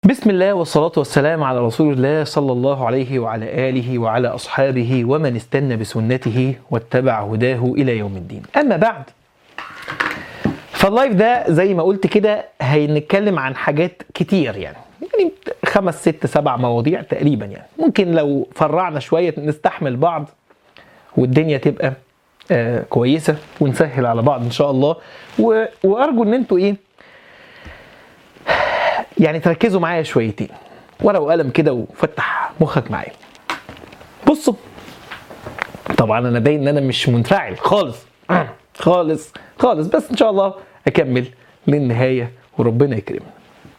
بسم الله والصلاة والسلام على رسول الله صلى الله عليه وعلى آله وعلى أصحابه ومن استنى بسنته واتبع هداه إلى يوم الدين أما بعد فاللايف ده زي ما قلت كده هنتكلم عن حاجات كتير يعني يعني خمس ست سبع مواضيع تقريبا يعني ممكن لو فرعنا شوية نستحمل بعض والدنيا تبقى آه كويسة ونسهل على بعض إن شاء الله و... وأرجو إن أنتوا إيه يعني تركزوا معايا شويتين ورقه وقلم كده وفتح مخك معايا بصوا طبعا انا باين ان انا مش منفعل خالص خالص خالص بس ان شاء الله اكمل للنهايه وربنا يكرمنا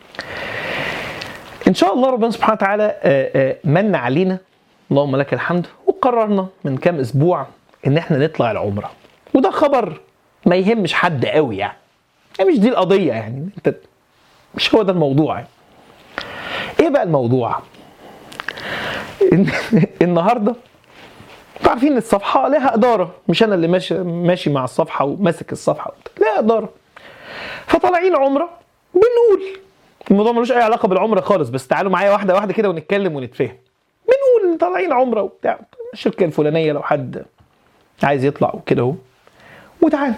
ان شاء الله ربنا سبحانه وتعالى آه، آه، من علينا اللهم لك الحمد وقررنا من كام اسبوع ان احنا نطلع العمره وده خبر ما يهمش حد قوي يعني يعني مش دي القضيه يعني انت مش هو ده الموضوع يعني. ايه بقى الموضوع إن- النهارده انتوا عارفين الصفحه لها اداره مش انا اللي ماشي ماشي مع الصفحه وماسك الصفحه لها اداره فطالعين عمره بنقول الموضوع ملوش اي علاقه بالعمره خالص بس تعالوا معايا واحده واحده كده ونتكلم ونتفهم بنقول طالعين عمره وبتاع الشركه الفلانيه لو حد عايز يطلع وكده اهو وتعالى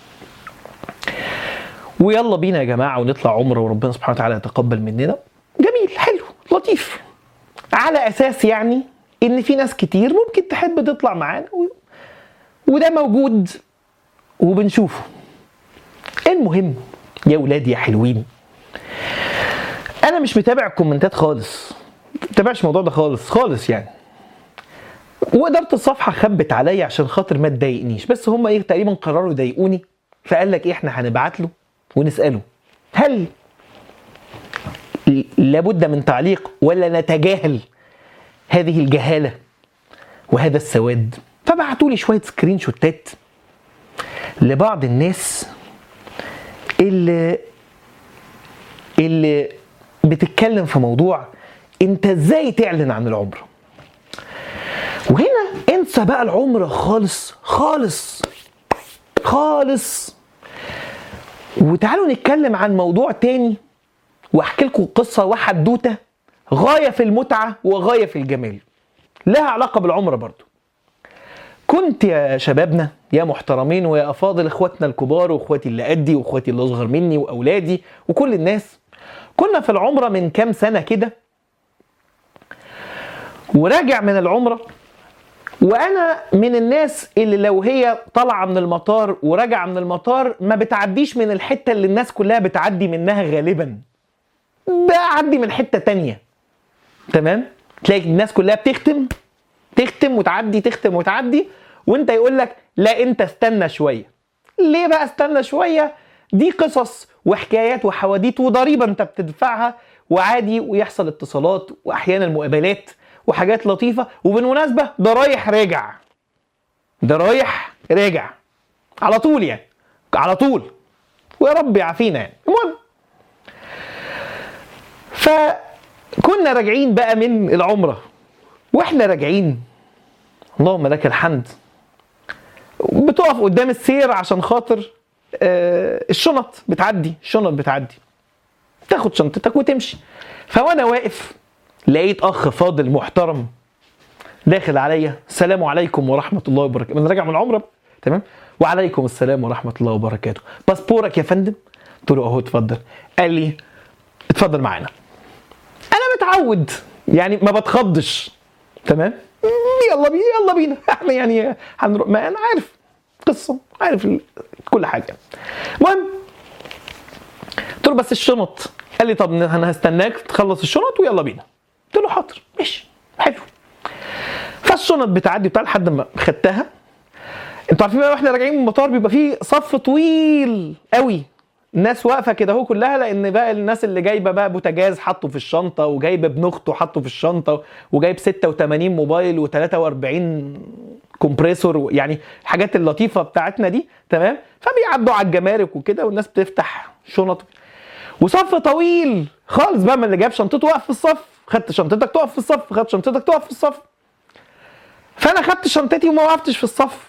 ويلا بينا يا جماعه ونطلع عمره وربنا سبحانه وتعالى يتقبل مننا جميل حلو لطيف على اساس يعني ان في ناس كتير ممكن تحب تطلع معانا و... وده موجود وبنشوفه المهم يا ولاد يا حلوين انا مش متابع الكومنتات خالص ما متابعش الموضوع ده خالص خالص يعني واداره الصفحه خبت عليا عشان خاطر ما تضايقنيش بس هم ايه تقريبا قرروا يضايقوني فقال لك ايه احنا هنبعت له ونساله هل لابد من تعليق ولا نتجاهل هذه الجهاله وهذا السواد فبعتوا لي شويه سكرين شوتات لبعض الناس اللي اللي بتتكلم في موضوع انت ازاي تعلن عن العمره وهنا انسى بقى العمره خالص خالص خالص وتعالوا نتكلم عن موضوع تاني واحكي لكم قصه وحدوته غايه في المتعه وغايه في الجمال لها علاقه بالعمره برضو كنت يا شبابنا يا محترمين ويا افاضل اخواتنا الكبار واخواتي اللي قدي واخواتي اللي اصغر مني واولادي وكل الناس كنا في العمره من كام سنه كده وراجع من العمره وانا من الناس اللي لو هي طالعه من المطار وراجعه من المطار ما بتعديش من الحته اللي الناس كلها بتعدي منها غالبا بعدي من حته تانية تمام تلاقي الناس كلها بتختم تختم وتعدي تختم وتعدي وانت يقول لك لا انت استنى شويه ليه بقى استنى شويه دي قصص وحكايات وحواديت وضريبه انت بتدفعها وعادي ويحصل اتصالات واحيانا مقابلات وحاجات لطيفه وبالمناسبه ده رايح راجع ده رايح راجع على طول يعني على طول ويا رب يعافينا يعني المهم فكنا راجعين بقى من العمره واحنا راجعين اللهم لك الحمد بتقف قدام السير عشان خاطر آه، الشنط بتعدي الشنط بتعدي تاخد شنطتك وتمشي فوانا واقف لقيت اخ فاضل محترم داخل عليا السلام عليكم ورحمه الله وبركاته من راجع من العمره بقى، تمام وعليكم السلام ورحمه الله وبركاته باسبورك يا فندم قلت له اهو اتفضل قال لي اتفضل معانا انا متعود يعني ما بتخضش تمام يلا بينا يلا بينا احنا يعني هنروح ما انا عارف قصه عارف ال- كل حاجه المهم قلت له بس الشنط قال لي طب انا هستناك تخلص الشنط ويلا بينا قلت له حاضر ماشي حلو فالشنط بتعدي بتاع لحد ما خدتها انتوا عارفين بقى واحنا راجعين من المطار بيبقى فيه صف طويل قوي الناس واقفه كده اهو كلها لان بقى الناس اللي جايبه بقى بوتاجاز حطه في الشنطه وجايبه ابن اخته حطه في الشنطه وجايب 86 موبايل و43 كومبريسور يعني الحاجات اللطيفه بتاعتنا دي تمام فبيعدوا على الجمارك وكده والناس بتفتح شنط وصف طويل خالص بقى من اللي جاب شنطته واقف في الصف خدت شنطتك تقف في الصف خدت شنطتك تقف في الصف فانا خدت شنطتي وما وقفتش في الصف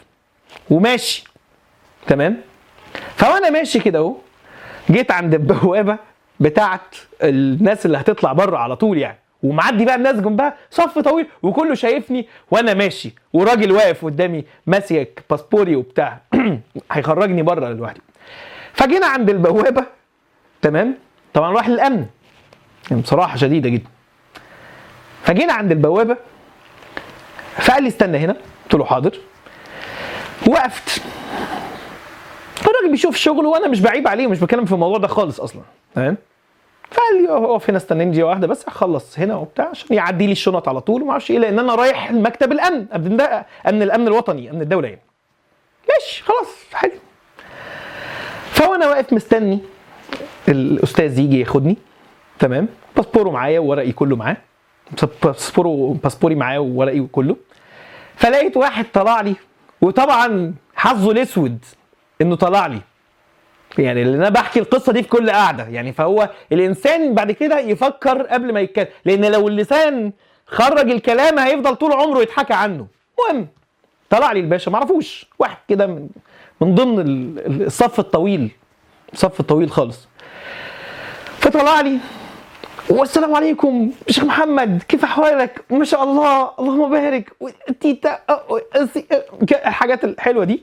وماشي تمام فوانا ماشي كده اهو جيت عند البوابه بتاعت الناس اللي هتطلع بره على طول يعني ومعدي بقى الناس جنبها صف طويل وكله شايفني وانا ماشي وراجل واقف قدامي ماسك باسبوري وبتاع هيخرجني بره لوحدي فجينا عند البوابه تمام طبعا راح للامن يعني بصراحه شديده جدا فجينا عند البوابه فقال لي استنى هنا قلت له حاضر وقفت الراجل بيشوف شغله وانا مش بعيب عليه ومش بتكلم في الموضوع ده خالص اصلا تمام فقال لي اقف هنا استناني دقيقه واحده بس اخلص هنا وبتاع عشان يعدي لي الشنط على طول وما اعرفش ايه لان انا رايح مكتب الامن امن ده امن الامن الوطني امن الدوله يعني ماشي خلاص حلو فوانا واقف مستني الاستاذ يجي ياخدني تمام باسبوره معايا وورقي كله معاه باسبوره باسبوري معاه وورقي كله فلقيت واحد طلع لي وطبعا حظه الاسود انه طلع لي يعني لان انا بحكي القصه دي في كل قعده يعني فهو الانسان بعد كده يفكر قبل ما يتكلم لان لو اللسان خرج الكلام هيفضل طول عمره يتحكى عنه المهم طلع لي الباشا ما اعرفوش واحد كده من من ضمن ال- الصف الطويل الصف الطويل خالص فطلع لي والسلام عليكم شيخ محمد كيف احوالك ما شاء الله اللهم بارك تيتا الحاجات الحلوه دي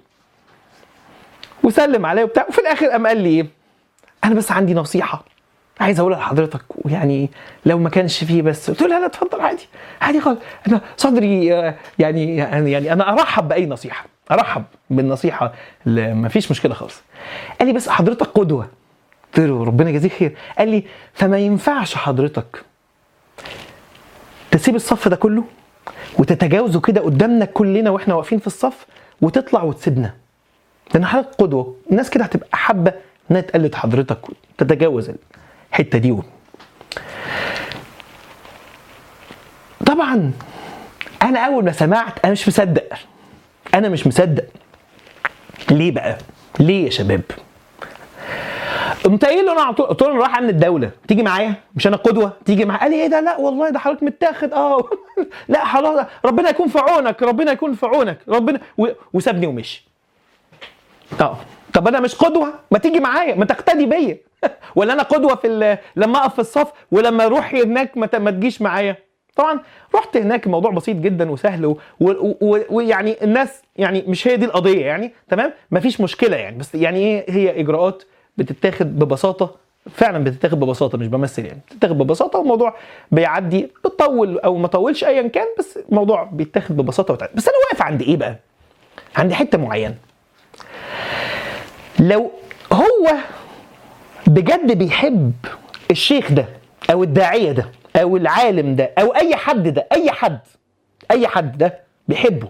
وسلم عليا وبتاع وفي الاخر قام قال لي ايه انا بس عندي نصيحه عايز اقولها لحضرتك ويعني لو ما كانش فيه بس قلت له لا لا اتفضل عادي عادي خالص انا صدري آه، يعني يعني يعني انا ارحب باي نصيحه ارحب بالنصيحه اللي ما فيش مشكله خالص قال لي بس حضرتك قدوه قلت له ربنا يجازيك خير قال لي فما ينفعش حضرتك تسيب الصف ده كله وتتجاوزه كده قدامنا كلنا واحنا واقفين في الصف وتطلع وتسيبنا لان حضرتك قدوه الناس كده هتبقى حابه انها تقلد حضرتك وتتجاوز الحته دي طبعا انا اول ما سمعت انا مش مصدق انا مش مصدق ليه بقى ليه يا شباب قمت قايل له انا على طول- قلت له انا رايح امن الدوله تيجي معايا مش انا قدوه تيجي معايا قال لي ايه ده لا والله ده حضرتك متاخد اه لا خلاص ربنا يكون في عونك ربنا يكون في عونك ربنا و... وسابني ومشي اه طب انا مش قدوه ما تيجي معايا ما تقتدي بيا ولا انا قدوه في ال- لما اقف في الصف ولما اروح هناك ما ت- ما تجيش معايا طبعا رحت هناك الموضوع بسيط جدا وسهل و- و- و- ويعني الناس يعني مش هي دي القضيه يعني تمام مفيش مشكله يعني بس يعني ايه هي اجراءات بتتاخد ببساطه فعلا بتتاخد ببساطه مش بمثل يعني بتتاخد ببساطه والموضوع بيعدي بتطول او ما طولش ايا كان بس الموضوع بيتاخد ببساطه وتعدي. بس انا واقف عند ايه بقى عند حته معينه لو هو بجد بيحب الشيخ ده او الداعيه ده او العالم ده او اي حد ده اي حد اي حد ده بيحبه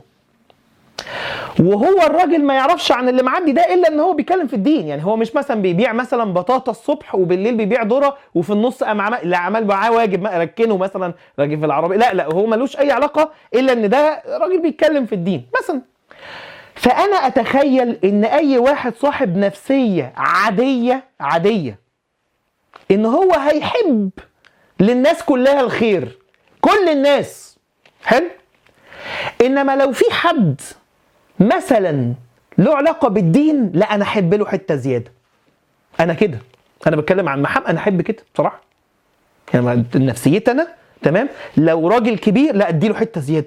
وهو الراجل ما يعرفش عن اللي معدي ده الا ان هو بيتكلم في الدين يعني هو مش مثلا بيبيع مثلا بطاطا الصبح وبالليل بيبيع ذره وفي النص قام عمل لا عمل معاه واجب ما ركنه مثلا راجل في العربيه لا لا هو ملوش اي علاقه الا ان ده راجل بيتكلم في الدين مثلا فانا اتخيل ان اي واحد صاحب نفسيه عاديه عاديه ان هو هيحب للناس كلها الخير كل الناس حلو انما لو في حد مثلا له علاقه بالدين لا انا احب له حته زياده انا كده انا بتكلم عن محمد انا احب كده بصراحه يعني نفسيتي انا تمام لو راجل كبير لا اديله حته زياده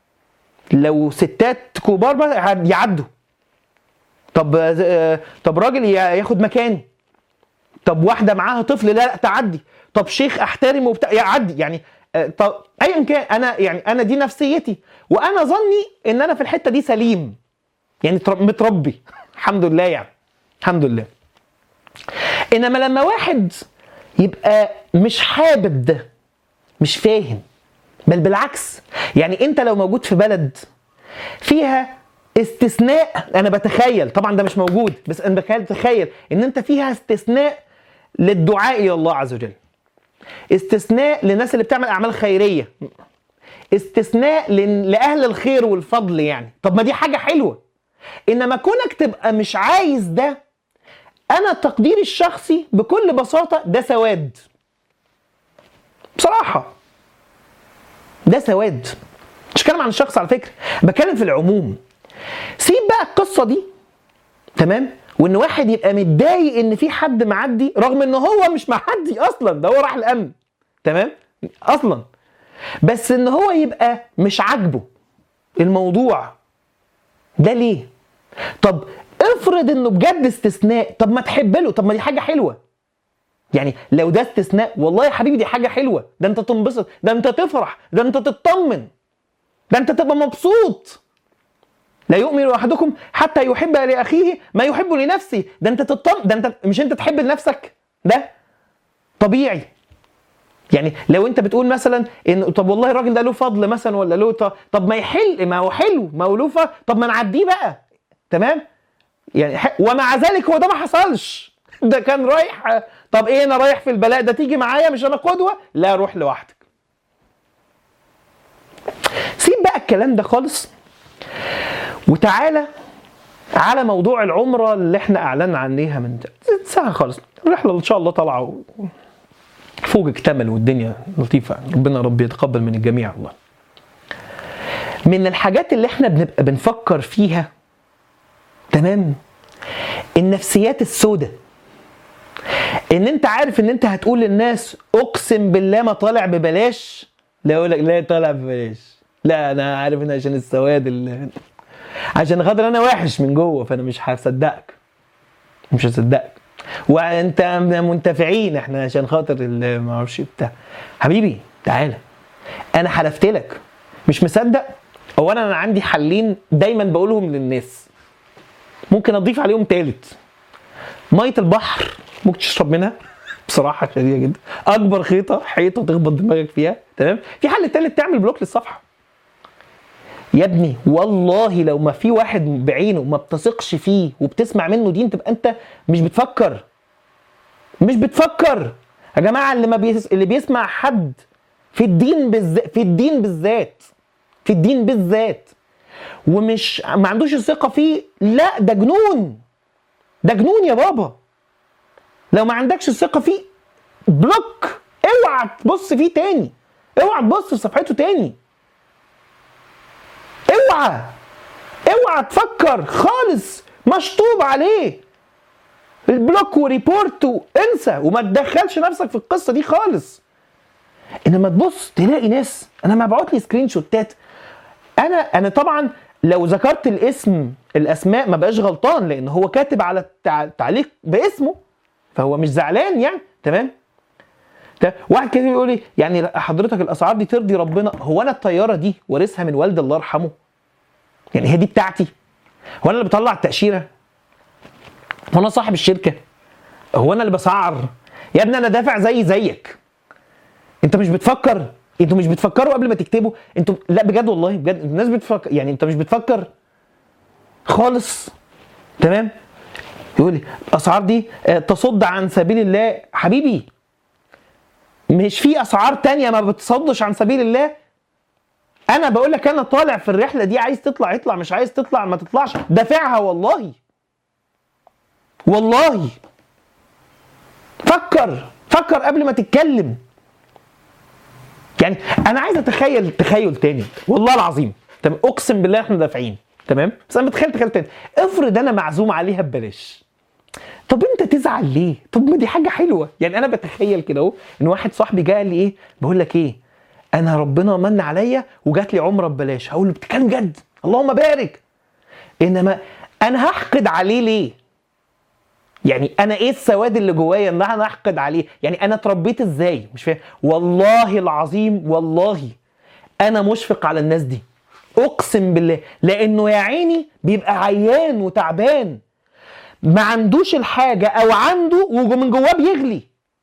لو ستات كبار بقى يعدوا طب آه، طب راجل يا- ياخد مكاني طب واحده معاها طفل لا لا تعدي طب شيخ احترمه وبتاع يعدي يعني آه، طب ايا كان انا يعني انا دي نفسيتي وانا ظني ان انا في الحته دي سليم يعني تر- متربي الحمد لله يعني الحمد لله انما لما واحد يبقى مش حابب ده مش فاهم بل بالعكس يعني انت لو موجود في بلد فيها استثناء انا بتخيل طبعا ده مش موجود بس انا بتخيل ان انت فيها استثناء للدعاء الى الله عز وجل استثناء للناس اللي بتعمل اعمال خيريه استثناء لن- لاهل الخير والفضل يعني طب ما دي حاجه حلوه انما كونك تبقى مش عايز ده انا تقديري الشخصي بكل بساطه ده سواد بصراحه ده سواد مش بتكلم عن الشخص على فكره بتكلم في العموم سيب بقى القصه دي تمام وان واحد يبقى متضايق ان في حد معدي رغم ان هو مش معدي اصلا ده هو راح الامن تمام اصلا بس ان هو يبقى مش عاجبه الموضوع ده ليه طب افرض انه بجد استثناء طب ما تحب له طب ما دي حاجه حلوه يعني لو ده استثناء والله يا حبيبي دي حاجه حلوه ده انت تنبسط ده انت تفرح ده انت تطمن ده انت تبقى مبسوط لا يؤمن احدكم حتى يحب لاخيه ما يحب لنفسه ده انت تطمن ده انت مش انت تحب لنفسك ده طبيعي يعني لو انت بتقول مثلا ان طب والله الراجل ده له فضل مثلا ولا له ط- طب ما يحل ما هو حلو ما هو له ف- طب ما نعديه بقى تمام يعني ح- ومع ذلك هو ده ما حصلش ده كان رايح طب ايه انا رايح في البلاء ده تيجي معايا مش انا قدوه لا روح لوحدك سيب بقى الكلام ده خالص وتعالى على موضوع العمره اللي احنا اعلنا عنيها من ساعه خالص الرحله ان شاء الله طالعه و- فوق اكتمل والدنيا لطيفه ربنا رب يتقبل من الجميع والله من الحاجات اللي احنا بنبقى بنفكر فيها تمام النفسيات السوداء ان انت عارف ان انت هتقول للناس اقسم بالله ما طالع ببلاش لا يقول لك لا طالع ببلاش لا انا عارف ان عشان السواد اللي عشان خاطر انا وحش من جوه فانا مش هصدقك مش هصدقك وانت منتفعين احنا عشان خاطر ال- ما اعرفش بتاع حبيبي تعالى انا حلفت لك مش مصدق اولا انا عندي حلين دايما بقولهم للناس ممكن اضيف عليهم تالت ميه البحر ممكن تشرب منها بصراحه شديده جدا اكبر خيطه حيطه تخبط دماغك فيها تمام في حل تالت تعمل بلوك للصفحه يا ابني والله لو ما في واحد بعينه ما بتثقش فيه وبتسمع منه دين تبقى انت مش بتفكر مش بتفكر يا جماعه اللي ما بيس... اللي بيسمع حد في الدين بالذات في الدين بالذات في الدين بالذات ومش ما عندوش الثقه فيه لا ده جنون ده جنون يا بابا لو ما عندكش الثقه فيه بلوك اوعى تبص فيه تاني اوعى تبص في صفحته تاني اوعى اوعى تفكر خالص مشطوب عليه البلوك وريبورت وانسى وما تدخلش نفسك في القصه دي خالص انما تبص تلاقي ناس انا مبعوت لي سكرين شوتات انا انا طبعا لو ذكرت الاسم الاسماء ما بقاش غلطان لان هو كاتب على التع- التعليق باسمه فهو مش زعلان يعني تمام ده واحد كده يقول لي يعني حضرتك الاسعار دي ترضي ربنا هو انا الطياره دي وارثها من والدي الله يرحمه يعني هي دي بتاعتي هو انا اللي بطلع التاشيره هو انا صاحب الشركه هو انا اللي بسعر يا ابني انا دافع زي زيك انت مش بتفكر انتوا مش بتفكروا قبل ما تكتبوا انتوا لا بجد والله بجد الناس بتفكر يعني انت مش بتفكر خالص تمام يقول لي الاسعار دي آه، تصد عن سبيل الله حبيبي مش في اسعار تانية ما بتصدش عن سبيل الله انا بقول لك انا طالع في الرحله دي عايز تطلع اطلع مش عايز تطلع ما تطلعش دافعها والله والله فكر فكر قبل ما تتكلم يعني انا عايز اتخيل تخيل تاني والله العظيم تمام اقسم بالله احنا دافعين تمام بس انا بتخيل تخيل تاني افرض انا معزوم عليها ببلاش طب انت تزعل ليه؟ طب ما دي حاجه حلوه يعني انا بتخيل كده اهو ان واحد صاحبي جه قال لي ايه؟ بقول لك ايه؟ انا ربنا من عليا وجات لي عمره ببلاش هقول له بتتكلم جد اللهم بارك انما انا هحقد عليه ليه؟ يعني انا ايه السواد اللي جوايا ان انا احقد عليه؟ يعني انا اتربيت ازاي؟ مش فاهم والله العظيم والله انا مشفق على الناس دي اقسم بالله لانه يا عيني بيبقى عيان وتعبان ما عندوش الحاجة أو عنده ومن جواه بيغلي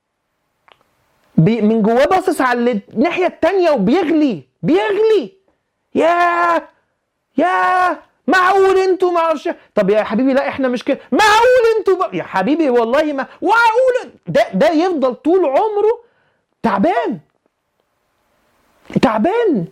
بي من جواه باصص على الناحية التانية وبيغلي بيغلي يا يا معقول انتوا ما اعرفش طب يا حبيبي لا احنا مش كده معقول انتوا بقى. يا حبيبي والله ما معقول ده ده يفضل طول عمره تعبان تعبان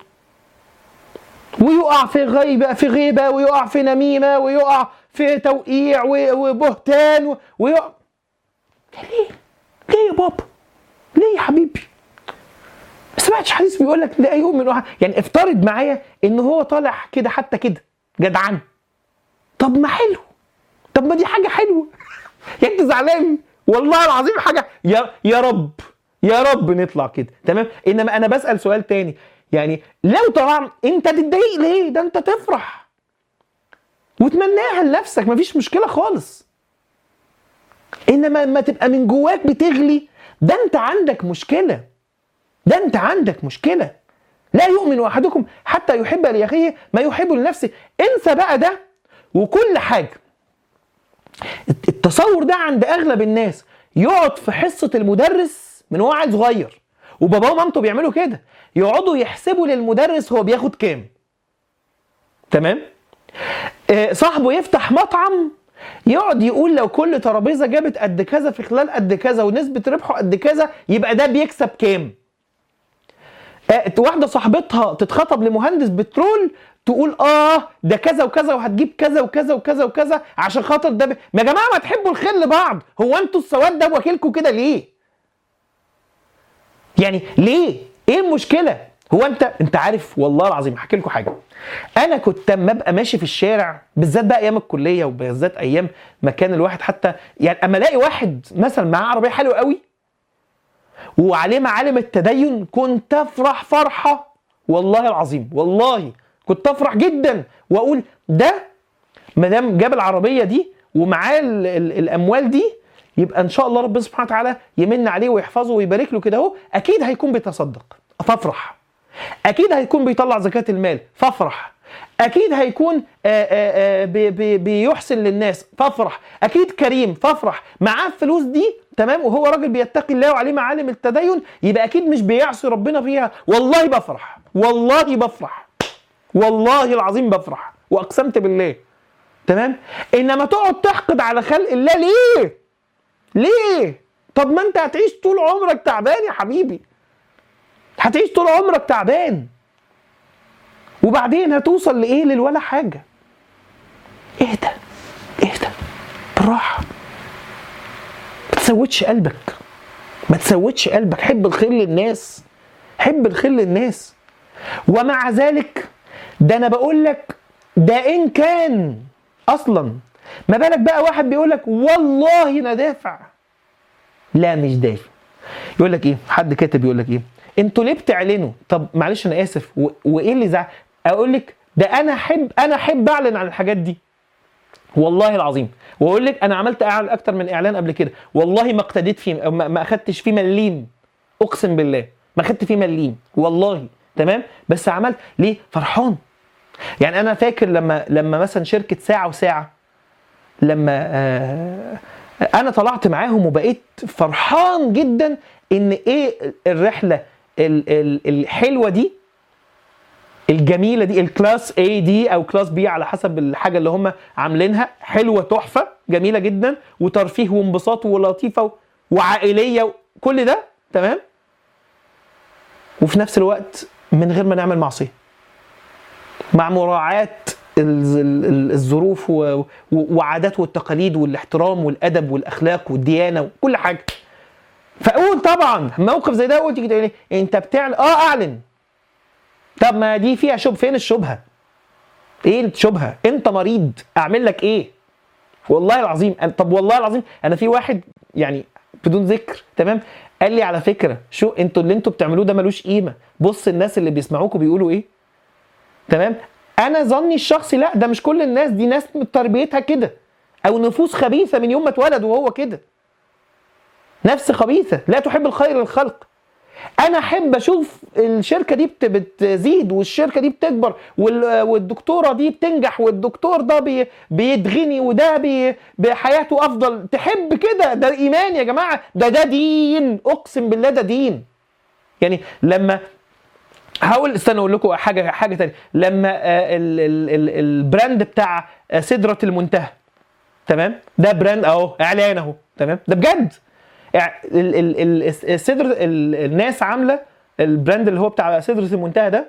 ويقع في غيبة في غيبة ويقع في نميمة ويقع في توقيع و- وبهتان و- ويقع ليه؟ ليه يا بابا؟ ليه يا حبيبي؟ ما سمعتش حديث بيقول لك لا يؤمن أحد يعني افترض معايا ان هو طالع كده حتى كده جدعان طب ما حلو طب ما دي حاجه حلوه يعني انت زعلان والله العظيم حاجه يا يا رب يا رب نطلع كده تمام انما انا بسال سؤال تاني يعني لو طلع انت تتضايق ليه ده انت تفرح وتمناها لنفسك مفيش مشكله خالص انما لما تبقى من جواك بتغلي ده انت عندك مشكله ده انت عندك مشكله لا يؤمن احدكم حتى يحب لاخيه ما يحب لنفسه انسى بقى ده وكل حاجه التصور ده عند اغلب الناس يقعد في حصه المدرس من هو عيل صغير وباباه ومامته بيعملوا كده يقعدوا يحسبوا للمدرس هو بياخد كام تمام آه، صاحبه يفتح مطعم يقعد يقول لو كل ترابيزه جابت قد كذا في خلال قد كذا ونسبه ربحه قد كذا يبقى ده بيكسب كام آه، واحده صاحبتها تتخطب لمهندس بترول تقول اه ده كذا وكذا وهتجيب كذا وكذا وكذا وكذا عشان خاطر ده ب... يا جماعه ما تحبوا الخير لبعض هو انتوا السواد ده واكلكم كده ليه يعني ليه ايه المشكله هو انت انت عارف والله العظيم هحكي لكم حاجه انا كنت اما ابقى ماشي في الشارع بالذات بقى ايام الكليه وبالذات ايام ما كان الواحد حتى يعني اما الاقي واحد مثلا معاه عربيه حلوه قوي وعليه معالم التدين كنت افرح فرحه والله العظيم والله كنت افرح جدا واقول ده ما دام جاب العربيه دي ومعاه ال- ال- الاموال دي يبقى ان شاء الله ربنا سبحانه وتعالى يمن عليه ويحفظه ويبارك له كده اهو اكيد هيكون بيتصدق فافرح اكيد هيكون بيطلع زكاه المال فافرح اكيد هيكون آآ آآ بي بي بيحسن للناس فافرح اكيد كريم فافرح معاه الفلوس دي تمام وهو راجل بيتقي الله وعليه معالم التدين يبقى اكيد مش بيعصي ربنا فيها والله بفرح والله بفرح والله العظيم بفرح واقسمت بالله تمام انما تقعد تحقد على خلق الله ليه ليه طب ما انت هتعيش طول عمرك تعبان يا حبيبي هتعيش طول عمرك تعبان وبعدين هتوصل لايه للولا حاجه اهدى اهدى بالراحه ما تسودش قلبك ما تسودش قلبك حب الخير للناس حب الخير للناس ومع ذلك ده انا بقول لك ده ان كان اصلا ما بالك بقى واحد بيقول لك والله انا دافع لا مش دافع يقول لك ايه حد كاتب يقول لك ايه انتوا ليه بتعلنوا طب معلش انا اسف و... وايه اللي زعل اقول لك ده انا احب انا احب اعلن عن الحاجات دي والله العظيم واقول لك انا عملت اعلان اكتر من اعلان قبل كده والله ما اقتديت فيه أو ما ما اخدتش فيه مليم اقسم بالله ما اخدت فيه مليم والله تمام بس عملت ليه فرحان يعني انا فاكر لما لما مثلا شركه ساعه وساعه لما آه انا طلعت معاهم وبقيت فرحان جدا ان ايه الرحله ال- ال- الحلوه دي الجميله دي الكلاس A دي او كلاس B على حسب الحاجه اللي هم عاملينها حلوه تحفه جميله جدا وترفيه وانبساط ولطيفه و- وعائليه وكل ده تمام وفي نفس الوقت من غير ما نعمل معصيه مع مراعاه ال- ال- ال- الظروف و- و- وعادات والتقاليد والاحترام والادب والاخلاق والديانه وكل حاجه فاقول طبعا موقف زي ده قلت كده ليه انت بتعلن اه اعلن طب ما دي فيها شب فين الشبهه ايه الشبهه انت مريض اعمل لك ايه والله العظيم أنا- طب والله العظيم انا في واحد يعني بدون ذكر تمام قال لي على فكره شو انتوا اللي انتوا بتعملوه ده ملوش قيمه بص الناس اللي بيسمعوكوا بيقولوا ايه تمام انا ظني الشخصي لا ده مش كل الناس دي ناس من تربيتها كده او نفوس خبيثه من يوم ما اتولد وهو كده نفس خبيثه لا تحب الخير للخلق انا احب اشوف الشركه دي بت- بتزيد والشركه دي بتكبر وال- والدكتوره دي بتنجح والدكتور ده بي بيتغني وده بي بحياته افضل تحب كده ده ايمان يا جماعه ده ده دين اقسم بالله ده دين يعني لما هقول استنى اقول لكم حاجه حاجه تانية لما آه، ال- ال- ال- البراند بتاع آه، سدره المنتهى تمام ده براند اهو اعلان اهو تمام ده بجد يعني ال- ال- ال- السدر ال- الناس عامله البراند اللي هو بتاع سدره المنتهى ده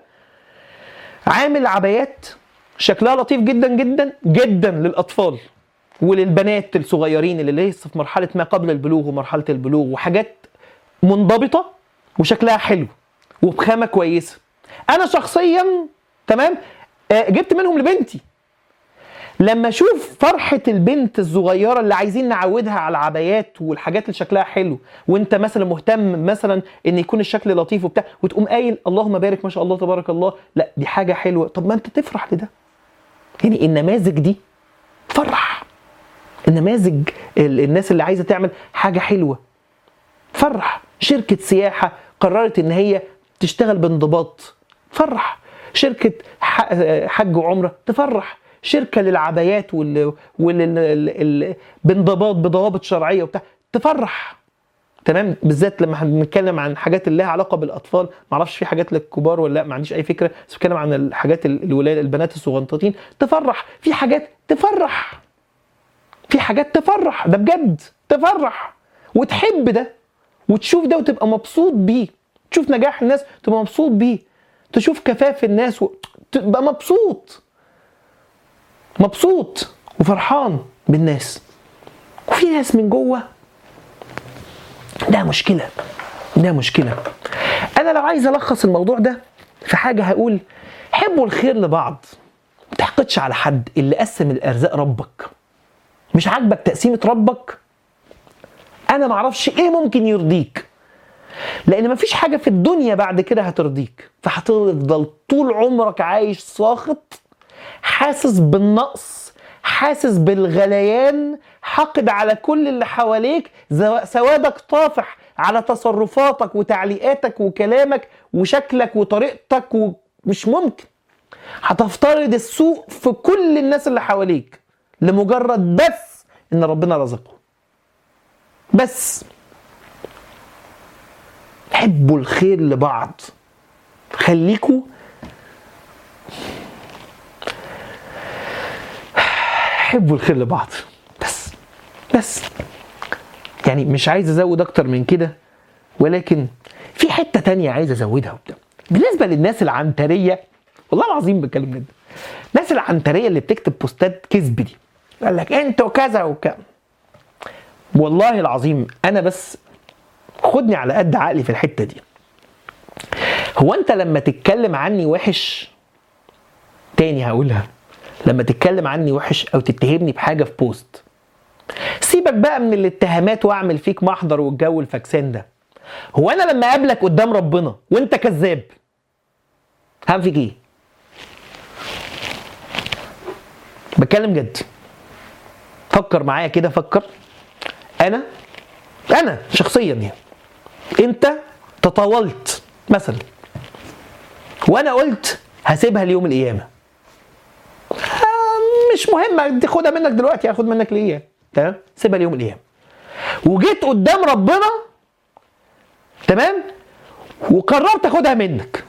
عامل عبايات شكلها لطيف جدا جدا جدا للاطفال وللبنات الصغيرين اللي لسه في مرحله ما قبل البلوغ ومرحله البلوغ وحاجات منضبطه وشكلها حلو وبخامه كويسه انا شخصيا تمام آه، جبت منهم لبنتي لما اشوف فرحه البنت الصغيره اللي عايزين نعودها على العبايات والحاجات اللي شكلها حلو وانت مثلا مهتم مثلا ان يكون الشكل لطيف وبتاع وتقوم قايل اللهم بارك ما شاء الله تبارك الله لا دي حاجه حلوه طب ما انت تفرح لده يعني النماذج دي فرح النماذج ال- الناس اللي عايزه تعمل حاجه حلوه فرح شركه سياحه قررت ان هي تشتغل بانضباط فرح شركه ح- حج وعمره تفرح شركه للعبايات وال... وال... ال... ال... بانضباط بضوابط شرعيه وبتاع تفرح تمام بالذات لما بنتكلم عن حاجات اللي لها علاقه بالاطفال ما اعرفش في حاجات للكبار ولا لا ما عنديش اي فكره بس بتكلم عن الحاجات ال- الولاد البنات الصغنطاطين تفرح في حاجات تفرح في حاجات تفرح ده بجد تفرح وتحب ده وتشوف ده وتبقى مبسوط بيه تشوف نجاح الناس تبقى مبسوط بيه تشوف كفاف الناس و... تبقى مبسوط مبسوط وفرحان بالناس وفي ناس من جوه ده مشكلة ده مشكلة أنا لو عايز ألخص الموضوع ده في حاجة هقول حبوا الخير لبعض ما تحقدش على حد اللي قسم الأرزاق ربك مش عاجبك تقسيمة ربك أنا معرفش إيه ممكن يرضيك لأن مفيش حاجة في الدنيا بعد كده هترضيك فهتفضل طول عمرك عايش ساخط حاسس بالنقص حاسس بالغليان حقد على كل اللي حواليك زو- سوادك طافح على تصرفاتك وتعليقاتك وكلامك وشكلك وطريقتك ومش ممكن هتفترض السوء في كل الناس اللي حواليك لمجرد بس ان ربنا رزقه بس حبوا الخير لبعض خليكوا حبوا الخير لبعض بس بس يعني مش عايز ازود اكتر من كده ولكن في حته تانية عايز ازودها وبتاع بالنسبه للناس العنتريه والله العظيم بتكلم جد الناس العنتريه اللي بتكتب بوستات كذب دي قال لك انتوا كذا وكذا والله العظيم انا بس خدني على قد عقلي في الحته دي هو انت لما تتكلم عني وحش تاني هقولها لما تتكلم عني وحش او تتهمني بحاجه في بوست سيبك بقى من الاتهامات واعمل فيك محضر والجو الفاكسان ده هو انا لما اقابلك قدام ربنا وانت كذاب هعمل فيك ايه بتكلم جد فكر معايا كده فكر انا انا شخصيا يعني انت تطاولت مثلا وانا قلت هسيبها ليوم القيامه آه، مش مهم تاخدها منك دلوقتي هاخد منك ليه تمام سيبها ليوم القيامه وجيت قدام ربنا تمام وقررت اخدها منك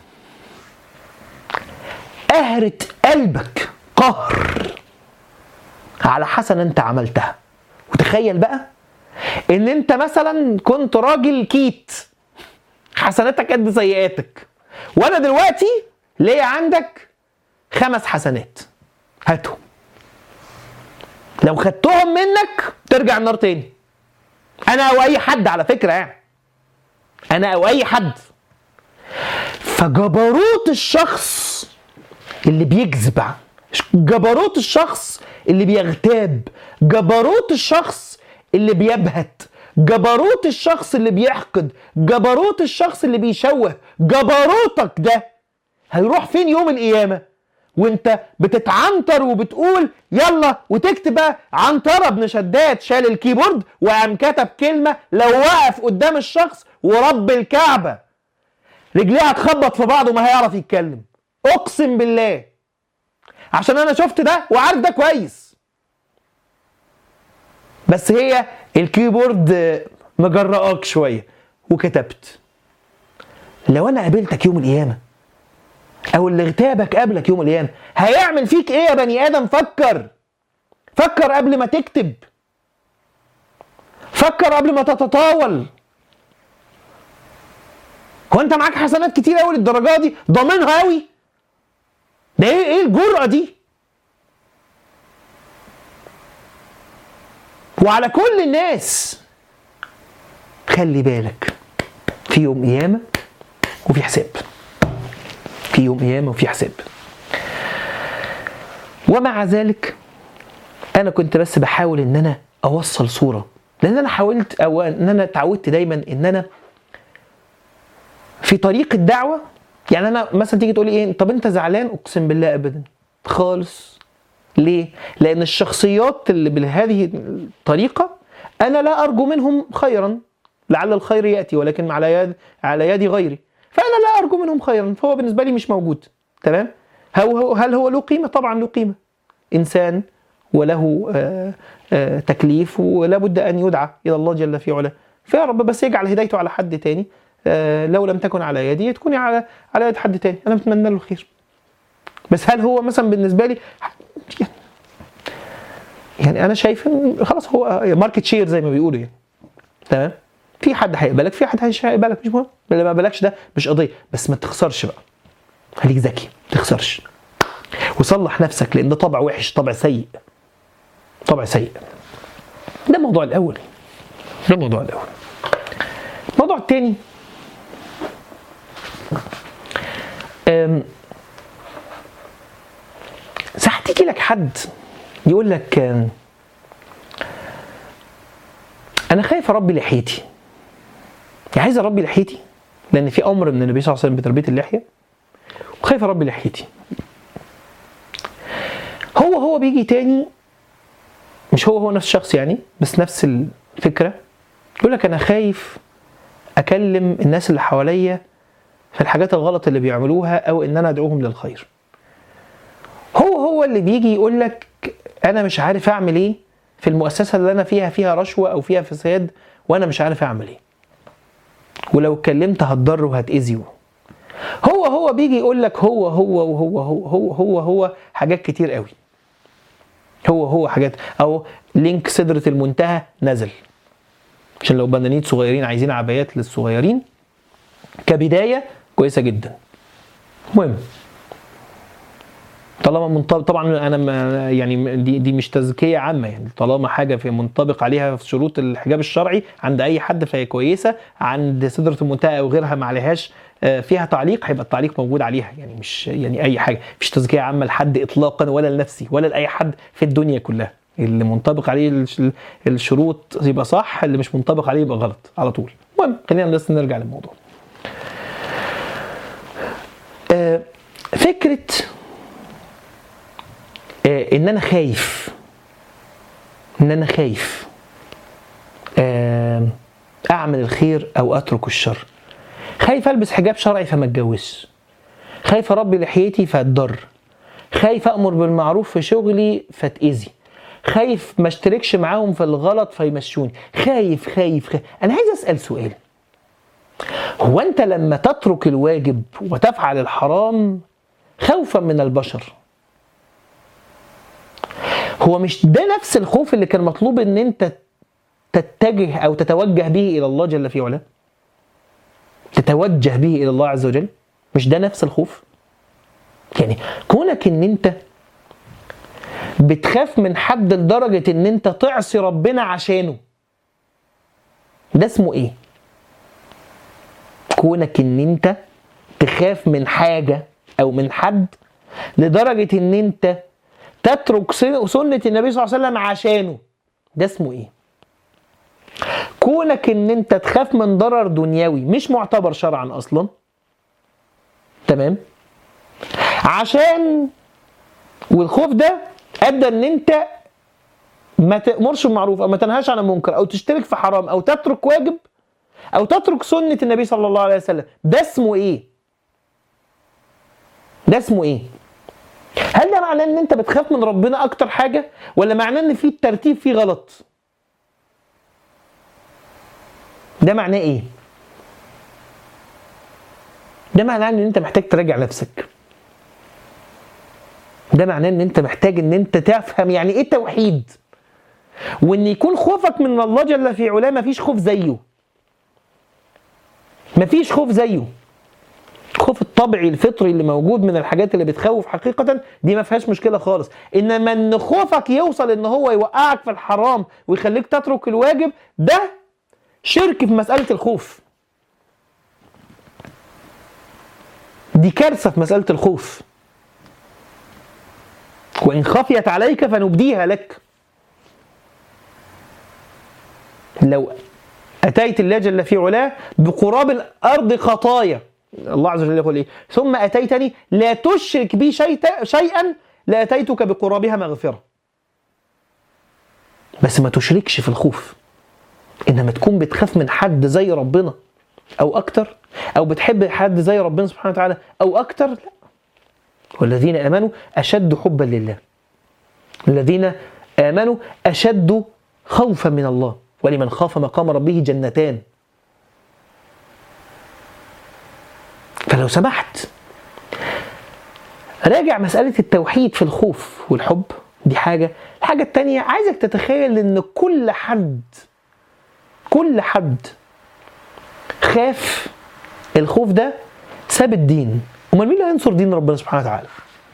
قهرت قلبك قهر على حسنه انت عملتها وتخيل بقى ان انت مثلا كنت راجل كيت حسناتك قد سيئاتك وانا دلوقتي ليا عندك خمس حسنات هاتهم لو خدتهم منك ترجع النار تاني انا او اي حد على فكره يعني انا او اي حد فجبروت الشخص اللي بيكذب جبروت الشخص اللي بيغتاب جبروت الشخص اللي بيبهت جبروت الشخص اللي بيحقد جبروت الشخص اللي بيشوه جبروتك ده هيروح فين يوم القيامة وانت بتتعنتر وبتقول يلا وتكتب بقى عنترة ابن شداد شال الكيبورد وقام كتب كلمة لو وقف قدام الشخص ورب الكعبة رجليه هتخبط في بعض وما هيعرف يتكلم اقسم بالله عشان انا شفت ده وعارف ده كويس بس هي الكيبورد مجرأك شويه وكتبت لو انا قابلتك يوم القيامه او اللي اغتابك قبلك يوم القيامه هيعمل فيك ايه يا بني ادم فكر فكر قبل ما تكتب فكر قبل ما تتطاول هو انت معاك حسنات كتير قوي للدرجه دي ضامنها قوي ده ايه ايه الجرأة دي وعلى كل الناس خلي بالك في يوم قيامة وفي حساب في يوم قيامة وفي حساب ومع ذلك انا كنت بس بحاول ان انا اوصل صوره لان انا حاولت او ان انا اتعودت دايما ان انا في طريق الدعوه يعني انا مثلا تيجي تقول لي ايه طب انت زعلان اقسم بالله ابدا خالص ليه لان الشخصيات اللي بهذه الطريقه انا لا ارجو منهم خيرا لعل الخير ياتي ولكن على يد على يد غيري فانا لا ارجو منهم خيرا فهو بالنسبه لي مش موجود تمام هل هو هل هو له قيمه طبعا له قيمه انسان وله آه، آه، تكليف ولا بد ان يدعى الى الله جل في علاه فيا رب بس يجعل هدايته على حد تاني آه، لو لم تكن على يدي تكون على على يد حد تاني انا بتمنى له الخير بس هل هو مثلا بالنسبه لي يعني, يعني انا شايف ان خلاص هو ماركت شير زي ما بيقولوا يعني تمام في حد هيقبلك في حد مش هيقبلك مش مهم اللي ما قبلكش ده مش قضيه بس ما تخسرش بقى خليك ذكي ما تخسرش وصلح نفسك لان ده طبع وحش طبع سيء طبع سيء ده الموضوع الاول ده الموضوع الاول الموضوع الثاني ساعات يجي لك حد يقول لك آم، انا خايف اربي لحيتي يعني عايز اربي لحيتي لان في امر من النبي صلى الله عليه وسلم بتربيه اللحيه وخايف اربي لحيتي هو هو بيجي تاني مش هو هو نفس الشخص يعني بس نفس الفكره يقول لك انا خايف اكلم الناس اللي حواليا في الحاجات الغلط اللي بيعملوها او ان انا ادعوهم للخير هو هو اللي بيجي يقول لك انا مش عارف اعمل ايه في المؤسسه اللي انا فيها فيها رشوه او فيها فساد وانا مش عارف اعمل ايه ولو اتكلمت هتضر وهتاذي هو هو بيجي يقول لك هو هو وهو هو هو هو هو حاجات كتير قوي هو هو حاجات او لينك سدرة المنتهى نزل عشان لو بنانيت صغيرين عايزين عبايات للصغيرين كبداية كويسة جدا مهم طالما منطبق طبعا انا ما يعني دي دي مش تزكيه عامه يعني طالما حاجه في منطبق عليها في شروط الحجاب الشرعي عند اي حد فهي كويسه عند سدره المنتهى او غيرها ما عليهاش آه، فيها تعليق هيبقى التعليق موجود عليها يعني مش يعني اي حاجه مش تزكيه عامه لحد اطلاقا ولا لنفسي ولا لاي حد في الدنيا كلها اللي منطبق عليه الش- الشروط يبقى صح اللي مش منطبق عليه يبقى غلط على طول المهم خلينا بس نرجع للموضوع آه، فكره آه، ان انا خايف ان انا خايف آه، اعمل الخير او اترك الشر خايف البس حجاب شرعي فما اتجوزش خايف اربي لحيتي فاتضر خايف امر بالمعروف في شغلي فاتاذي خايف ما اشتركش معاهم في الغلط فيمشوني خايف خايف خايف انا عايز اسال سؤال هو انت لما تترك الواجب وتفعل الحرام خوفا من البشر هو مش ده نفس الخوف اللي كان مطلوب ان انت تتجه او تتوجه به الى الله جل في علاه تتوجه به الى الله عز وجل مش ده نفس الخوف يعني كونك ان انت بتخاف من حد لدرجة ان انت تعصي ربنا عشانه ده اسمه ايه كونك ان انت تخاف من حاجة او من حد لدرجة ان انت تترك سن- سنة النبي صلى الله عليه وسلم عشانه ده اسمه ايه كونك ان انت تخاف من ضرر دنيوي مش معتبر شرعا اصلا تمام عشان والخوف ده ادى ان انت ما تامرش بالمعروف او ما تنهاش عن المنكر او تشترك في حرام او تترك واجب او تترك سنه النبي صلى الله عليه وسلم ده اسمه ايه ده اسمه ايه هل ده معناه ان انت بتخاف من ربنا اكتر حاجه ولا معناه ان في الترتيب فيه غلط ده معناه ايه ده معناه ان انت محتاج تراجع نفسك ده معناه ان انت محتاج ان انت تفهم يعني ايه توحيد وان يكون خوفك من الله جل في علاه مفيش خوف زيه مفيش خوف زيه الخوف الطبيعي الفطري اللي موجود من الحاجات اللي بتخوف حقيقة دي ما فيهاش مشكلة خالص انما ان خوفك يوصل ان هو يوقعك في الحرام ويخليك تترك الواجب ده شرك في مسألة الخوف دي كارثة في مسألة الخوف وإن خفيت عليك فنبديها لك لو اتيت الله جل في علاه بقراب الارض خطايا الله عز وجل يقول ايه ثم اتيتني لا تشرك بي شيئا شيئا لاتيتك بقرابها مغفره بس ما تشركش في الخوف انما تكون بتخاف من حد زي ربنا او اكتر او بتحب حد زي ربنا سبحانه وتعالى او اكتر لا والذين امنوا اشد حبا لله الذين امنوا اشد خوفا من الله ولمن خاف مقام ربه جنتان فلو سمحت راجع مسألة التوحيد في الخوف والحب دي حاجة الحاجة التانية عايزك تتخيل ان كل حد كل حد خاف الخوف ده ساب الدين امال مين اللي هينصر دين ربنا سبحانه وتعالى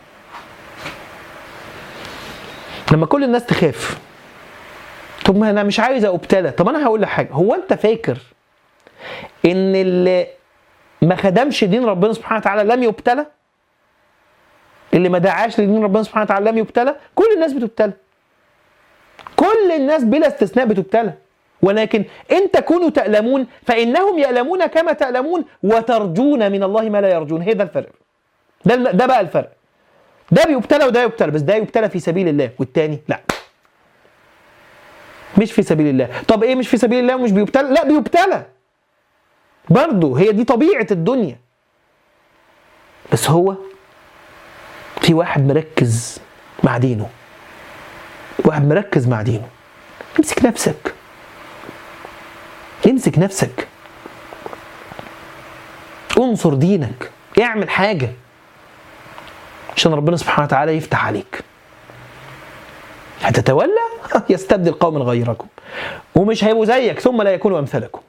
لما كل الناس تخاف طب ما انا مش عايز ابتلى طب انا هقول لك حاجه هو انت فاكر ان اللي ما خدمش دين ربنا سبحانه وتعالى لم يبتلى اللي ما دعاش لدين ربنا سبحانه وتعالى لم يبتلى كل الناس بتبتلى كل الناس بلا استثناء بتبتلى ولكن ان تكونوا تألمون فانهم يألمون كما تألمون وترجون من الله ما لا يرجون هي ده الفرق ده الم- ده بقى الفرق ده بيبتلى وده يبتلى بس ده يبتلى في سبيل الله والتاني لا مش في سبيل الله طب ايه مش في سبيل الله ومش بيبتلى لا بيبتلى برضه هي دي طبيعة الدنيا بس هو في واحد مركز مع دينه واحد مركز مع دينه امسك نفسك امسك نفسك انصر دينك اعمل حاجة عشان ربنا سبحانه وتعالى يفتح عليك هتتولى يستبدل قوما غيركم ومش هيبقوا زيك ثم لا يكونوا امثالكم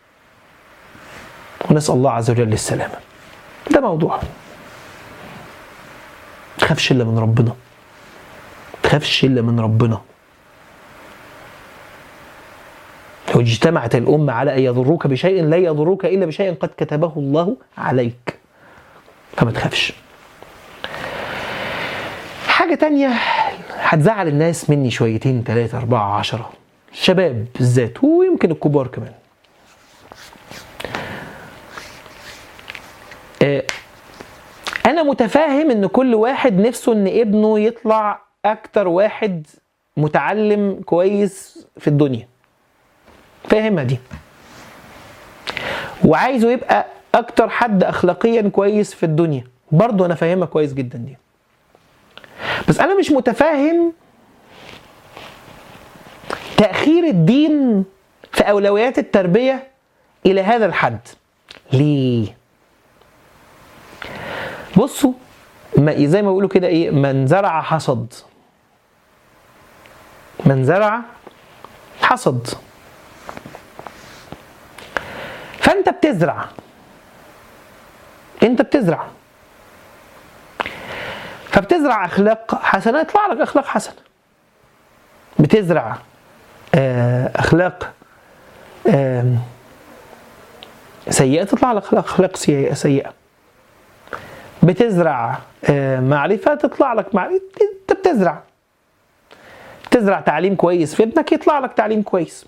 ونسال الله عز وجل السلامه ده موضوع تخافش الا من ربنا تخافش الا من ربنا لو اجتمعت الأمة على أن يضروك بشيء لا يضروك إلا بشيء قد كتبه الله عليك فما تخافش حاجة تانية هتزعل الناس مني شويتين ثلاثة أربعة عشرة الشباب بالذات ويمكن الكبار كمان آه، أنا متفاهم إن كل واحد نفسه إن ابنه يطلع أكتر واحد متعلم كويس في الدنيا فاهمها دي وعايزه يبقى أكتر حد أخلاقيا كويس في الدنيا برضه أنا فاهمها كويس جدا دي بس انا مش متفاهم تاخير الدين في اولويات التربيه الى هذا الحد ليه بصوا ما زي ما بيقولوا كده ايه من زرع حصد من زرع حصد فانت بتزرع انت بتزرع فبتزرع اخلاق حسنه يطلع لك اخلاق حسنه بتزرع آه، اخلاق آم، سيئه تطلع لك اخلاق أخلاق سيئه سيئه بتزرع آه، معرفه تطلع لك معرفه انت بتزرع تزرع تعليم كويس في ابنك يطلع لك تعليم كويس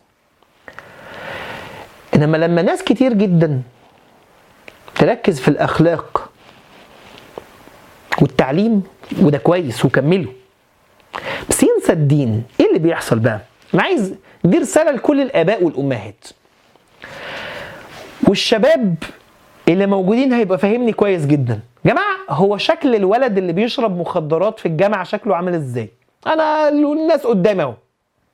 انما لما ناس كتير جدا تركز في الاخلاق والتعليم وده كويس وكمله بس ينسى الدين ايه اللي بيحصل بقى انا عايز دي رساله لكل الاباء والامهات والشباب اللي موجودين هيبقى فاهمني كويس جدا جماعه هو شكل الولد اللي بيشرب مخدرات في الجامعه شكله عامل ازاي انا الناس قدامي اهو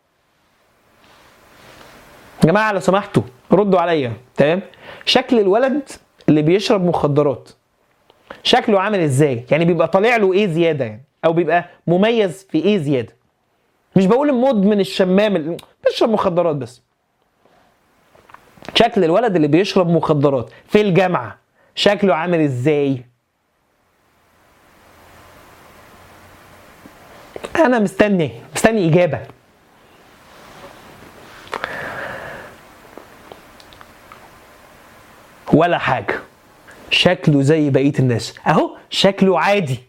يا جماعه لو سمحتوا ردوا عليا تمام شكل الولد اللي بيشرب مخدرات شكله عامل ازاي يعني بيبقى طالع له ايه زياده يعني او بيبقى مميز في ايه زياده مش بقول المدمن الشمام اللي بيشرب مخدرات بس شكل الولد اللي بيشرب مخدرات في الجامعه شكله عامل ازاي انا مستني مستني اجابه ولا حاجه شكله زي بقيه الناس اهو شكله عادي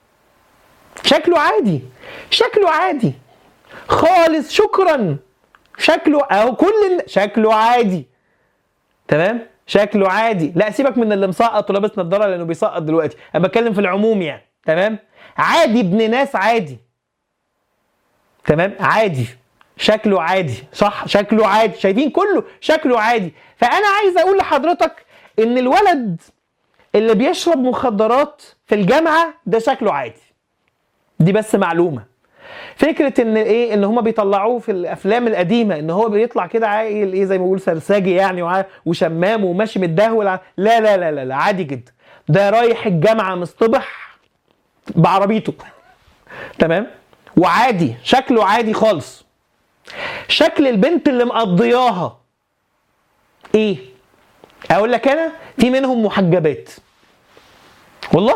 شكله عادي شكله عادي خالص شكرا شكله اهو كل ال- شكله عادي تمام شكله عادي لا سيبك من اللي مسقط ولابس نضاره لانه بيسقط دلوقتي انا بتكلم في العموم يعني تمام عادي ابن ناس عادي تمام عادي شكله عادي صح شكله عادي شايفين كله شكله عادي فانا عايز اقول لحضرتك ان الولد اللي بيشرب مخدرات في الجامعه ده شكله عادي دي بس معلومه فكره ان ايه ان هما بيطلعوه في الافلام القديمه ان هو بيطلع كده عاقل ايه زي ما بيقول سرساجي يعني وع- وشمام وماشي متدهول ع- لا لا لا لا, لا عادي جدا ده رايح الجامعه مصطبح بعربيته تمام وعادي شكله عادي خالص شكل البنت اللي مقضياها ايه اقول لك انا في منهم محجبات والله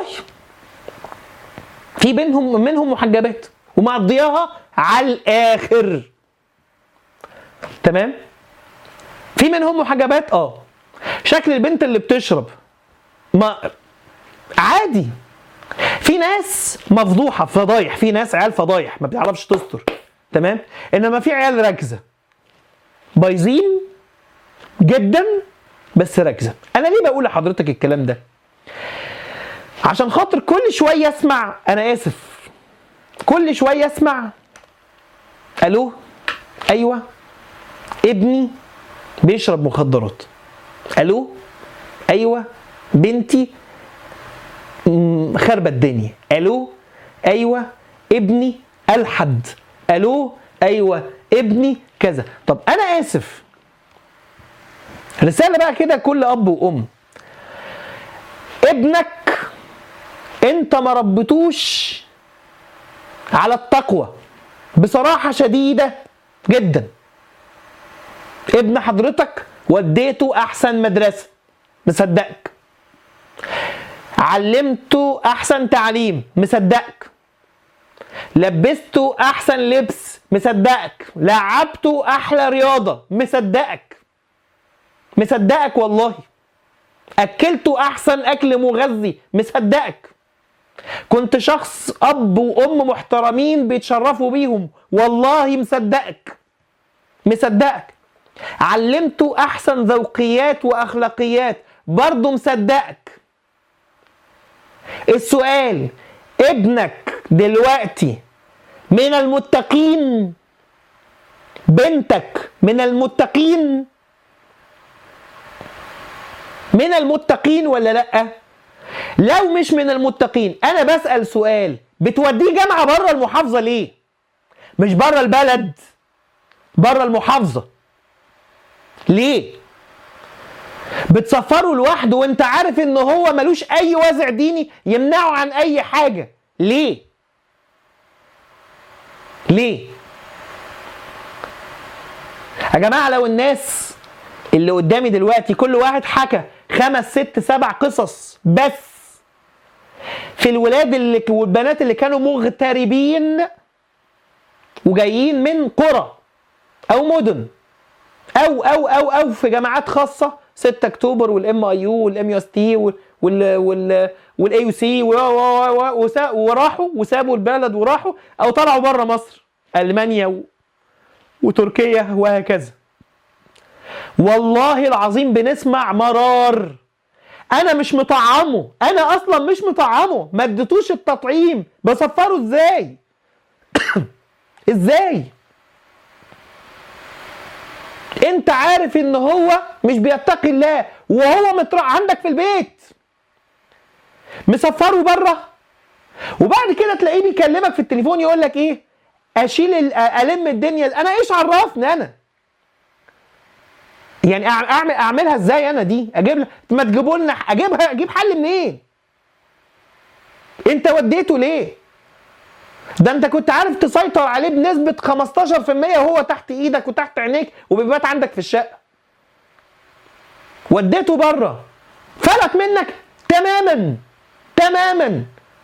في بينهم منهم محجبات ومقضياها على الاخر تمام في منهم محجبات اه شكل البنت اللي بتشرب ما عادي في ناس مفضوحه فضايح في ناس عيال فضايح ما بتعرفش تستر تمام انما في عيال راكزه بايظين جدا بس راكزه انا ليه بقول لحضرتك الكلام ده عشان خاطر كل شويه اسمع انا اسف كل شويه اسمع الو ايوه ابني بيشرب مخدرات الو ايوه بنتي مم، خربت الدنيا الو ايوه ابني الحد الو ايوه ابني كذا طب انا اسف رساله بقى كده كل اب وام ابنك انت ما ربيتوش على التقوى بصراحه شديده جدا ابن حضرتك وديته احسن مدرسه مصدقك علمته احسن تعليم مصدقك لبسته احسن لبس مصدقك لعبته احلى رياضه مصدقك مصدقك والله اكلته احسن اكل مغذي مصدقك كنت شخص اب وام محترمين بيتشرفوا بيهم والله مصدقك مصدقك علمته احسن ذوقيات واخلاقيات برضه مصدقك السؤال ابنك دلوقتي من المتقين بنتك من المتقين من المتقين ولا لا لو مش من المتقين انا بسأل سؤال بتوديه جامعة بره المحافظة ليه مش بره البلد بره المحافظة ليه بتسفره لوحده وانت عارف ان هو ملوش اي وازع ديني يمنعه عن اي حاجة ليه ليه يا جماعة لو الناس اللي قدامي دلوقتي كل واحد حكى خمس ست سبع قصص بس في الولاد اللي والبنات اللي كانوا مغتربين وجايين من قرى او مدن او او او او في جامعات خاصه 6 اكتوبر والام اي يو والام يو اس تي وال وال والاي يو سي وراحوا وسابوا البلد وراحوا او طلعوا بره مصر المانيا و... وتركيا وهكذا والله العظيم بنسمع مرار انا مش مطعمه انا اصلا مش مطعمه ما اديتوش التطعيم بسفره ازاي ازاي انت عارف ان هو مش بيتقي الله وهو مترع عندك في البيت مسفره بره وبعد كده تلاقيه بيكلمك في التليفون يقول لك ايه اشيل ال- الم الدنيا انا ايش عرفني انا يعني أع- اعمل اعملها ازاي انا دي اجيب لها ما تجيبوا لنا اجيبها اجيب حل منين انت وديته ليه ده انت كنت عارف تسيطر عليه بنسبة 15% وهو تحت ايدك وتحت عينيك وبيبات عندك في الشقة وديته بره فلت منك تماما تماما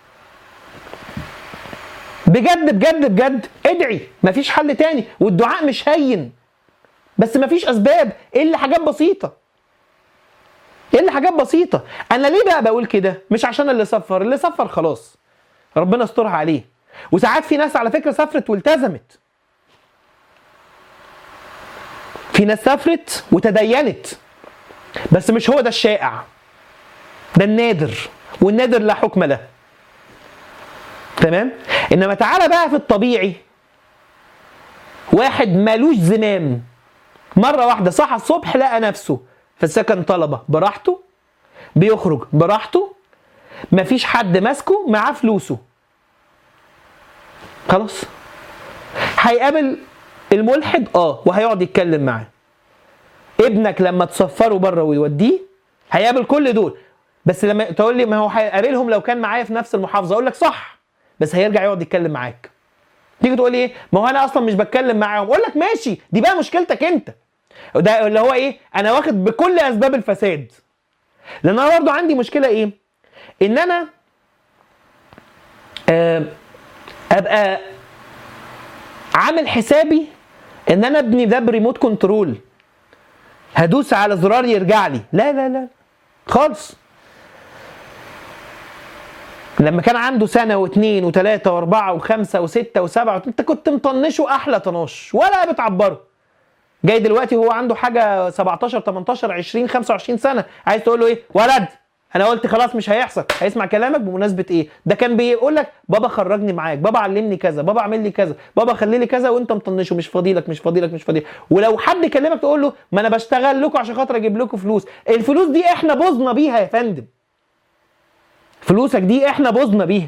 بجد بجد بجد ادعي مفيش حل تاني والدعاء مش هين بس مفيش اسباب الا حاجات بسيطه الا حاجات بسيطه انا ليه بقى بقول كده مش عشان اللي سفر اللي سفر خلاص ربنا يسترها عليه وساعات في ناس على فكره سافرت والتزمت في ناس سافرت وتدينت بس مش هو ده الشائع ده النادر والنادر لا حكم له تمام انما تعالى بقى في الطبيعي واحد مالوش زمام مره واحده صحى الصبح لقى نفسه في السكن طلبه براحته بيخرج براحته مفيش حد ماسكه معاه فلوسه خلاص هيقابل الملحد اه وهيقعد يتكلم معاه ابنك لما تسفره بره ويوديه هيقابل كل دول بس لما تقول لي ما هو هيقابلهم لو كان معايا في نفس المحافظه اقول لك صح بس هيرجع يقعد يتكلم معاك تيجي تقول لي ايه ما هو انا اصلا مش بتكلم معاهم اقول لك ماشي دي بقى مشكلتك انت ده اللي هو ايه انا واخد بكل اسباب الفساد لان انا برضه عندي مشكله ايه ان انا آه ابقى عامل حسابي ان انا ابني ده بريموت كنترول هدوس على زرار يرجع لي لا لا لا خالص لما كان عنده سنة واثنين وثلاثة وأربعة وخمسة وستة وسبعة أنت كنت مطنشه أحلى طناش ولا بتعبره جاي دلوقتي هو عنده حاجة 17 18 20 25 سنة عايز تقول له إيه ولد أنا قلت خلاص مش هيحصل هيسمع كلامك بمناسبة إيه ده كان بيقول لك بابا خرجني معاك بابا علمني كذا بابا اعمل لي كذا بابا خلي لي كذا وأنت مطنشه مش فاضيلك مش فاضيلك مش فاضيلك ولو حد كلمك تقول له ما أنا بشتغل لكم عشان خاطر أجيب لكم فلوس الفلوس دي إحنا بوظنا بيها يا فندم فلوسك دي احنا بوظنا بيها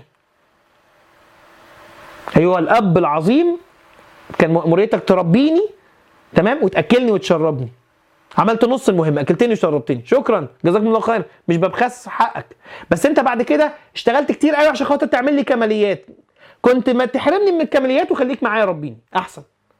ايها الاب العظيم كان مأموريتك تربيني تمام وتاكلني وتشربني عملت نص المهمه اكلتني وشربتني شكرا جزاكم الله خير مش ببخس حقك بس انت بعد كده اشتغلت كتير قوي عشان خاطر تعمل لي كماليات كنت ما تحرمني من الكماليات وخليك معايا ربيني احسن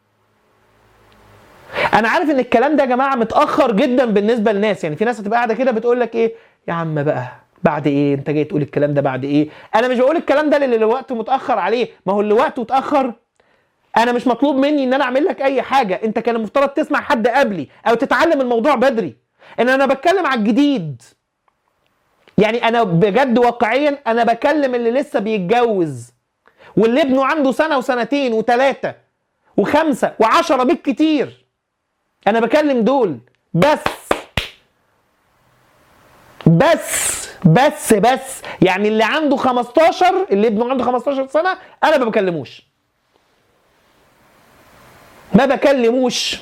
انا عارف ان الكلام ده يا جماعه متاخر جدا بالنسبه للناس يعني في ناس هتبقى قاعده كده بتقول لك ايه يا عم بقى بعد ايه انت جاي تقول الكلام ده بعد ايه انا مش بقول الكلام ده للي وقته متاخر عليه ما هو اللي وقته اتاخر انا مش مطلوب مني ان انا اعمل لك اي حاجه انت كان المفترض تسمع حد قبلي او تتعلم الموضوع بدري ان انا بتكلم على الجديد يعني انا بجد واقعيا انا بكلم اللي لسه بيتجوز واللي ابنه عنده سنه وسنتين وثلاثه وخمسه وعشره بالكتير انا بكلم دول بس بس بس بس يعني اللي عنده 15 اللي ابنه عنده 15 سنه انا ما بكلموش ما بكلموش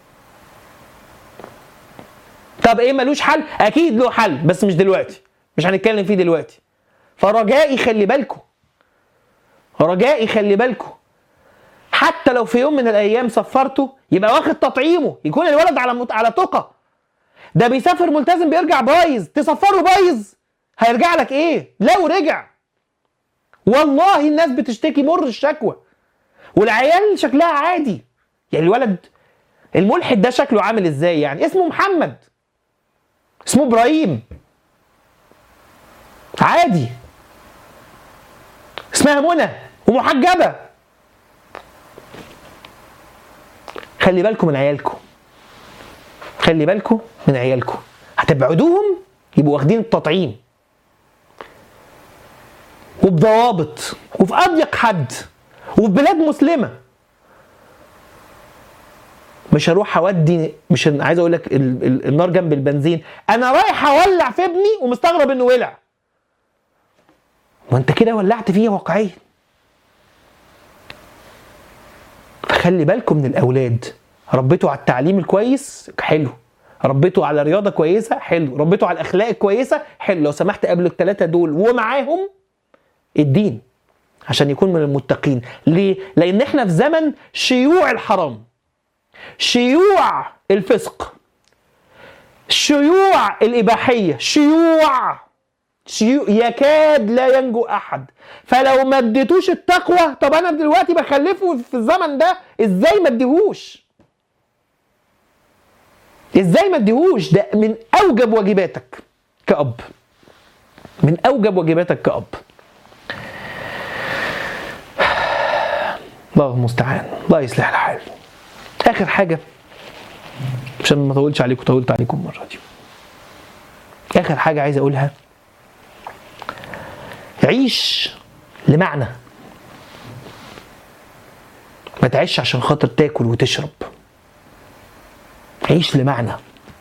طب ايه ملوش حل اكيد له حل بس مش دلوقتي مش هنتكلم فيه دلوقتي فرجائي خلي بالكم رجائي خلي بالكم حتى لو في يوم من الايام سفرته يبقى واخد تطعيمه يكون الولد على مت... على تقى ده بيسافر ملتزم بيرجع بايظ تصفره بايظ هيرجع لك ايه لو رجع والله الناس بتشتكي مر الشكوى والعيال شكلها عادي يعني الولد الملحد ده شكله عامل ازاي يعني اسمه محمد اسمه ابراهيم عادي اسمها منى ومحجبه خلي بالكم من عيالكم خلي بالكم من عيالكم هتبعدوهم يبقوا واخدين التطعيم وبضوابط وفي اضيق حد وفي بلاد مسلمه مش هروح اودي مش عايز اقول لك ال- ال- النار جنب البنزين انا رايح اولع في ابني ومستغرب انه ولع وانت كده ولعت فيه واقعيا فخلي بالكم من الاولاد ربيته على التعليم الكويس حلو ربيته على رياضه كويسه حلو ربيته على الاخلاق الكويسه حلو لو سمحت قبل الثلاثه دول ومعاهم الدين عشان يكون من المتقين ليه لان احنا في زمن شيوع الحرام شيوع الفسق شيوع الاباحيه شيوع شيوع يكاد لا ينجو احد فلو ما اديتوش التقوى طب انا دلوقتي بخلفه في الزمن ده ازاي ما اديهوش ازاي ما اديهوش ده من اوجب واجباتك كأب من اوجب واجباتك كأب الله المستعان الله يصلح الحال اخر حاجه عشان ما اطولش عليكم طولت عليكم المره دي اخر حاجه عايز اقولها عيش لمعنى ما تعيش عشان خاطر تاكل وتشرب عيش لمعنى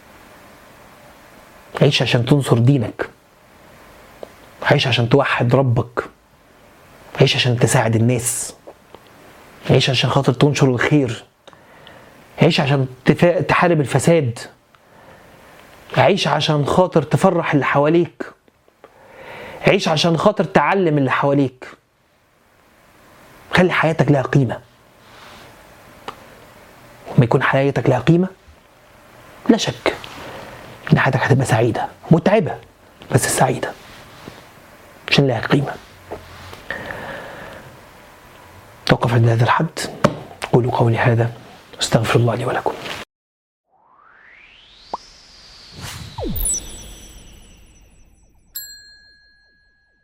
عيش عشان تنصر دينك عيش عشان توحد ربك عيش عشان تساعد الناس عيش عشان خاطر تنشر الخير عيش عشان تفا... تحارب الفساد عيش عشان خاطر تفرح اللي حواليك عيش عشان خاطر تعلم اللي حواليك خلي حياتك لها قيمة لما يكون حياتك لها قيمة لا شك إن حياتك هتبقى سعيدة متعبة بس سعيدة عشان لها قيمة توقف عند هذا الحد قولوا قولي هذا استغفر الله لي ولكم